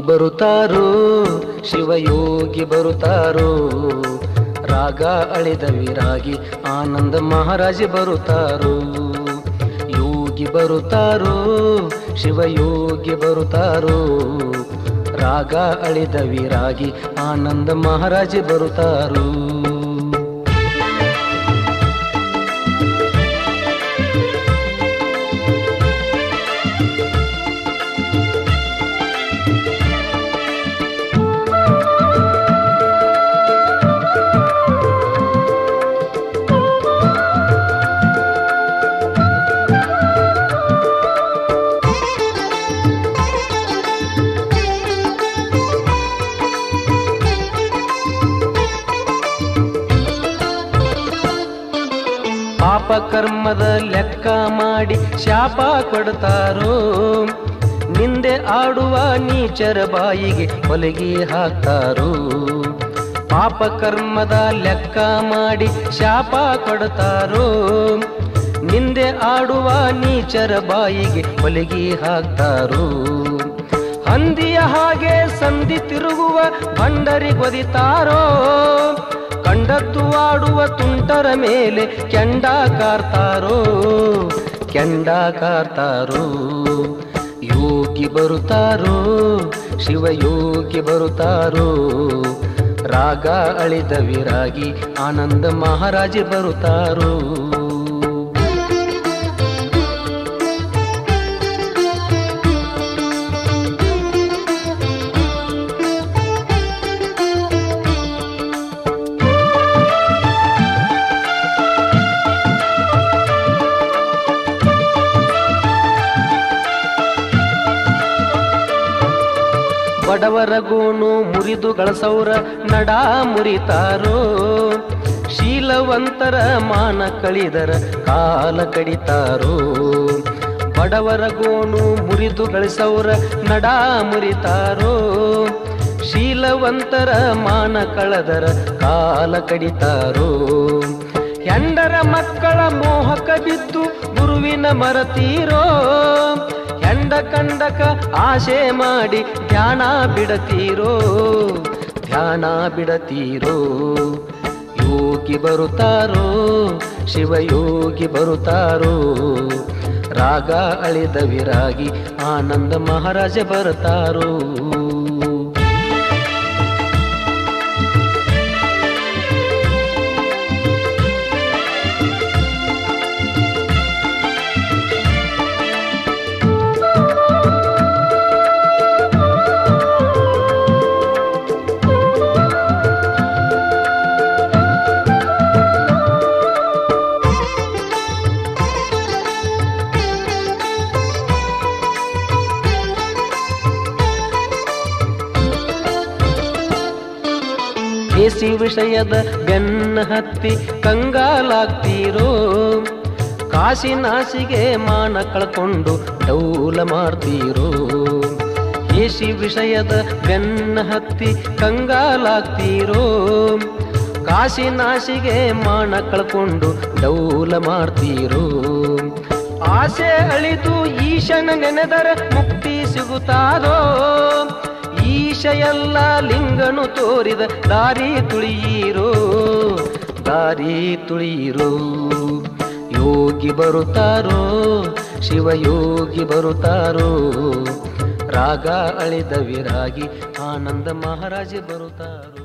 ಬರುತ್ತಾರೋ ಶಿವಯೋಗಿ ಬರುತ್ತಾರೋ ರಾಗ ಅಳಿದ ವಿರಾಗಿ ಆನಂದ ಮಹಾರಾಜ ಬರುತ್ತಾರೋ ಯೋಗಿ ಬರುತ್ತಾರೋ ಶಿವಯೋಗಿ ಬರುತ್ತಾರೋ ರಾಗ ಅಳಿದ ವಿರಾಗಿ ಆನಂದ ಮಹಾರಾಜ ಬರುತ್ತಾರೋ ಪಾಪ ಕರ್ಮದ ಲೆಕ್ಕ ಮಾಡಿ ಶಾಪ ಕೊಡ್ತಾರೋ ನಿಂದೆ ಆಡುವ ನೀಚರ ಬಾಯಿಗೆ ಹೊಲಗಿ ಹಾಕ್ತಾರೋ ಪಾಪ ಕರ್ಮದ ಲೆಕ್ಕ ಮಾಡಿ ಶಾಪ ಕೊಡ್ತಾರೋ ನಿಂದೆ ಆಡುವ ನೀಚರ ಬಾಯಿಗೆ ಹೊಲಗಿ ಹಾಕ್ತಾರೋ ಹಂದಿಯ ಹಾಗೆ ಸಂಧಿ ತಿರುಗುವ ಬಂಡರಿ ಗೊದಿತಾರೋ ಕಂಡದ್ದು ಆಡುವ ತುಂಟರ ಮೇಲೆ ಕೆಂಡ ಕಾರ್ತಾರೋ ಕೆಂಡ ಕಾರ್ತಾರೋ ಯೋಗಿ ಬರುತ್ತಾರೋ ಶಿವಯೋಗಿ ಬರುತ್ತಾರೋ ರಾಗ ಅಳಿದ ವಿರಾಗಿ ಆನಂದ ಮಹಾರಾಜ ಬರುತ್ತಾರೋ ಬಡವರ ಗೋಣು ಮುರಿದು ಗಳಸೌರ ನಡಾ ಮುರಿತಾರೋ ಶೀಲವಂತರ ಮಾನ ಕಳಿದರ ಕಾಲ ಕಡಿತಾರೋ ಬಡವರ ಗೋಣು ಮುರಿದು ಗಳಿಸೌರ ನಡಾ ಮುರಿತಾರೋ ಶೀಲವಂತರ ಮಾನ ಕಳದರ ಕಾಲ ಕಡಿತಾರೋ ಹೆಂಡರ ಮಕ್ಕಳ ಮೋಹಕ ಬಿದ್ದು ಗುರುವಿನ ಮರತೀರೋ ಹೆಂಡ ಕಂಡಕ ಆಸೆ ಮಾಡಿ ಧ್ಯಾನ ಬಿಡತೀರೋ ಧ್ಯಾನ ಬಿಡತೀರೋ ಯೋಗಿ ಬರುತ್ತಾರೋ ಶಿವಯೋಗಿ ಬರುತ್ತಾರೋ ರಾಗ ಅಳಿದ ವಿರಾಗಿ ಆನಂದ ಮಹಾರಾಜ ಬರುತ್ತಾರೋ ದೇಸಿ ವಿಷಯದ ಬೆನ್ನ ಹತ್ತಿ ಕಂಗಾಲಾಗ್ತೀರೋ ಕಾಶಿ ನಾಸಿಗೆ ಮಾನ ಕಳ್ಕೊಂಡು ಡೌಲ ಮಾಡ್ತೀರೋ ದೇಸಿ ವಿಷಯದ ಬೆನ್ನ ಹತ್ತಿ ಕಂಗಾಲಾಗ್ತೀರೋ ಕಾಶಿ ನಾಸಿಗೆ ಮಾನ ಕಳ್ಕೊಂಡು ಡೌಲ ಮಾಡ್ತೀರೋ ಆಸೆ ಅಳಿದು ಈಶನ ನೆನೆದರ ಮುಕ್ತಿ ಸಿಗುತ್ತಾರೋ ಈಶ ಎಲ್ಲ ಲಿಂಗನು ತೋರಿದ ದಾರಿ ತುಳಿಯಿರೋ ದಾರಿ ತುಳಿಯಿರೋ ಯೋಗಿ ಬರುತ್ತಾರೋ ಶಿವಯೋಗಿ ಬರುತ್ತಾರೋ ರಾಗ ಅಳಿದ ವಿರಾಗಿ ಆನಂದ ಮಹಾರಾಜ ಬರುತ್ತಾರೋ